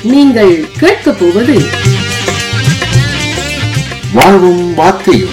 நீங்கள் கேட்கப் போவது வாழ்வும் வார்த்தையும்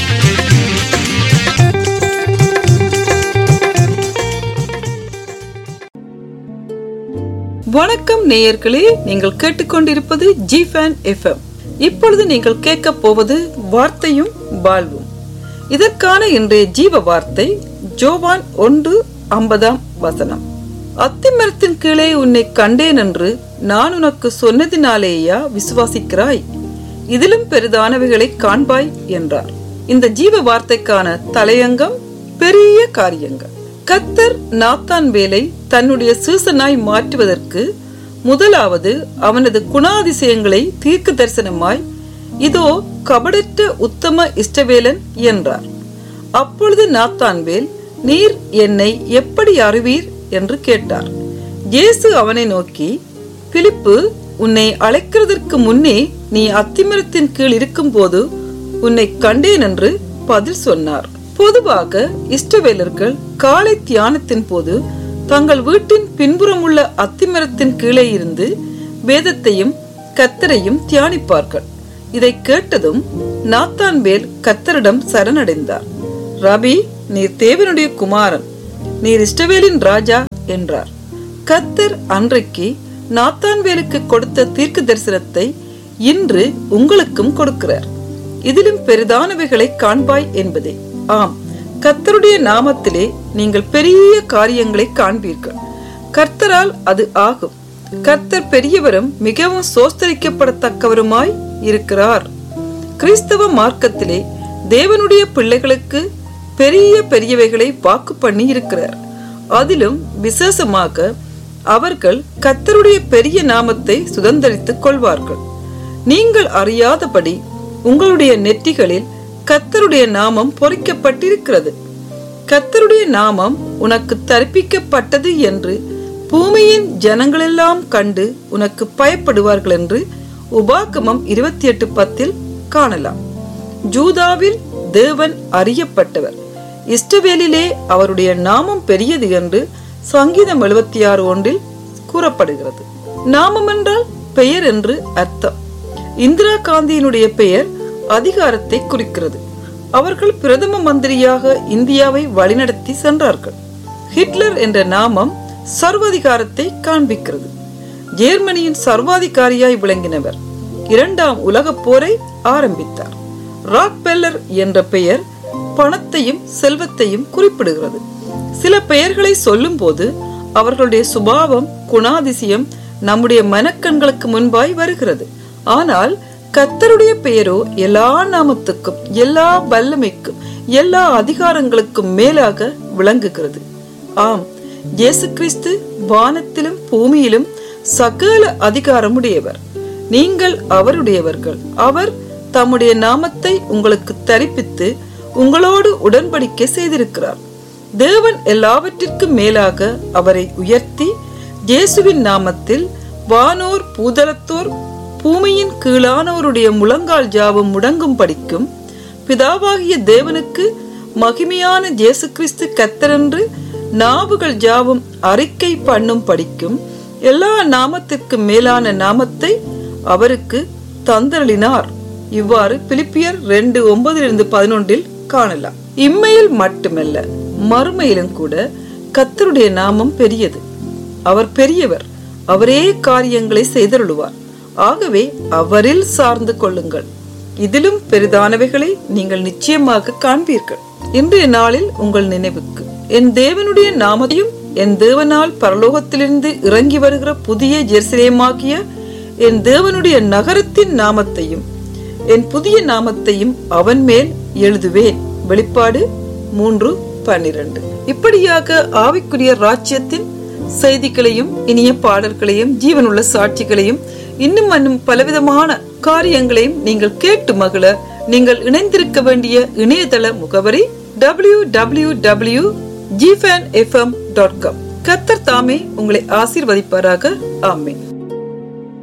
வணக்கம் நேயர்களே நீங்கள் கேட்டுக்கொண்டிருப்பது ஜி ஃபேன் எஃப்எம் இப்பொழுது நீங்கள் கேட்க போவது வார்த்தையும் வாழ்வும் இதற்கான இன்றைய ஜீவ வார்த்தை ஜோவான் ஒன்று ஐம்பதாம் வசனம் அத்திமரத்தின் கீழே உன்னை கண்டேன் என்று நான் உனக்கு சொன்னதினாலேயா விசுவாசிக்கிறாய் இதிலும் பெரிதானவைகளை காண்பாய் என்றார் இந்த ஜீவ வார்த்தைக்கான தலையங்கம் பெரிய காரியங்கள் கத்தர் நாத்தான் வேலை தன்னுடைய சீசனாய் மாற்றுவதற்கு முதலாவது அவனது குணாதிசயங்களை தீர்க்க தரிசனமாய் இதோ கபடற்ற உத்தம இஷ்டவேலன் என்றார் அப்பொழுது நாத்தான்வேல் நீர் என்னை எப்படி அறிவீர் என்று கேட்டார் இயேசு அவனை நோக்கி பிலிப்பு உன்னை அழைக்கிறதற்கு முன்னே நீ அத்திமரத்தின் கீழ் இருக்கும்போது உன்னை கண்டேன் என்று பதில் சொன்னார் பொதுவாக இஷ்டவேலர்கள் காலை தியானத்தின் போது தங்கள் வீட்டின் பின்புறமுள்ள அத்திமரத்தின் கீழே இருந்து வேதத்தையும் கத்தரையும் தியானிப்பார்கள் இதை கேட்டதும் நாத்தான்பேல் கத்தரிடம் சரணடைந்தார் ரபி நீர் தேவனுடைய குமாரன் நீர் இஷ்டவேலின் ராஜா என்றார் கத்தர் அன்றைக்கு நாத்தான்வேலுக்கு கொடுத்த தீர்க்க தரிசனத்தை இன்று உங்களுக்கும் கொடுக்கிறார் இதிலும் பெரிதானவைகளை காண்பாய் என்பதே ஆம் கர்த்தருடைய நாமத்திலே நீங்கள் பெரிய காரியங்களை காண்பீர்கள் கர்த்தரால் அது ஆகும் கர்த்தர் பெரியவரும் மிகவும் சோஸ்தரிக்கப்படத்தக்கவருமாய் இருக்கிறார் கிறிஸ்தவ மார்க்கத்திலே தேவனுடைய பிள்ளைகளுக்கு பெரிய பெரியவைகளை வாக்கு பண்ணி இருக்கிறார் அதிலும் விசேஷமாக அவர்கள் கர்த்தருடைய பெரிய நாமத்தை சுதந்திரித்துக் கொள்வார்கள் நீங்கள் அறியாதபடி உங்களுடைய நெற்றிகளில் கத்தருடைய நாமம் பொறிக்கப்பட்டிருக்கிறது கத்தருடைய நாமம் உனக்கு தரிப்பிக்கப்பட்டது என்று பூமியின் ஜனங்களெல்லாம் கண்டு உனக்கு பயப்படுவார்கள் என்று உபாகமம் இருபத்தி எட்டு பத்தில் காணலாம் ஜூதாவில் தேவன் அறியப்பட்டவர் இஷ்டவேலிலே அவருடைய நாமம் பெரியது என்று சங்கீதம் எழுபத்தி ஆறு ஒன்றில் கூறப்படுகிறது நாமம் என்றால் பெயர் என்று அர்த்தம் இந்திரா காந்தியினுடைய பெயர் அதிகாரத்தை குறிக்கிறது அவர்கள் பிரதம மந்திரியாக இந்தியாவை வழிநடத்தி சென்றார்கள் ஹிட்லர் என்ற நாமம் சர்வாதிகாரத்தை காண்பிக்கிறது ஜெர்மனியின் சர்வாதிகாரியாய் விளங்கினவர் இரண்டாம் உலகப் போரை ஆரம்பித்தார் ராக்பெல்லர் என்ற பெயர் பணத்தையும் செல்வத்தையும் குறிப்பிடுகிறது சில பெயர்களை சொல்லும் போது அவர்களுடைய சுபாவம் குணாதிசயம் நம்முடைய மனக்கண்களுக்கு முன்பாய் வருகிறது ஆனால் கத்தருடைய பெயரோ எல்லா நாமத்துக்கும் எல்லா வல்லமைக்கும் எல்லா அதிகாரங்களுக்கும் மேலாக விளங்குகிறது ஆம் இயேசு கிறிஸ்து வானத்திலும் பூமியிலும் சகல அதிகாரமுடையவர் நீங்கள் அவருடையவர்கள் அவர் தம்முடைய நாமத்தை உங்களுக்கு தரிப்பித்து உங்களோடு உடன்படிக்கை செய்திருக்கிறார் தேவன் எல்லாவற்றிற்கும் மேலாக அவரை உயர்த்தி இயேசுவின் நாமத்தில் வானோர் பூதலத்தோர் பூமியின் கீழானவருடைய முழங்கால் ஜாபம் முடங்கும் படிக்கும் பிதாவாகிய தேவனுக்கு மகிமையான ஜேசு கிறிஸ்து கத்தரென்று நாவுகள் ஜாபம் அறிக்கை பண்ணும் படிக்கும் எல்லா நாமத்திற்கும் மேலான நாமத்தை அவருக்கு தந்தளினார் இவ்வாறு பிலிப்பியர் ரெண்டு ஒன்பதிலிருந்து பதினொன்றில் காணலாம் இம்மையில் மட்டுமல்ல மறுமையிலும் கூட கத்தருடைய நாமம் பெரியது அவர் பெரியவர் அவரே காரியங்களை செய்தருளுவார் ஆகவே அவரில் சார்ந்து கொள்ளுங்கள் இதிலும் பெரிதானவைகளை நீங்கள் நிச்சயமாக காண்பீர்கள் இன்றைய நாளில் உங்கள் நினைவுக்கு என் தேவனுடைய நாமத்தையும் என் தேவனால் பரலோகத்திலிருந்து இறங்கி வருகிற புதிய ஜெருசலேமாகிய என் தேவனுடைய நகரத்தின் நாமத்தையும் என் புதிய நாமத்தையும் அவன் மேல் எழுதுவேன் வெளிப்பாடு மூன்று பன்னிரண்டு இப்படியாக ஆவிக்குரிய ராஜ்யத்தின் செய்திகளையும் இனிய பாடல்களையும் ஜீவனுள்ள சாட்சிகளையும் இன்னும் இன்னும் பலவிதமான காரியங்களையும் நீங்கள் கேட்டு மகிழ நீங்கள் இணைந்திருக்க வேண்டிய இணையதள முகவரி டபிள்யூ டபிள்யூ டபிள்யூ ஜிஃபேன் எஃப்எம் டாட் காம் கத்தர் தாமே உங்களை ஆசீர்வதிப்பாராக ஆமேன்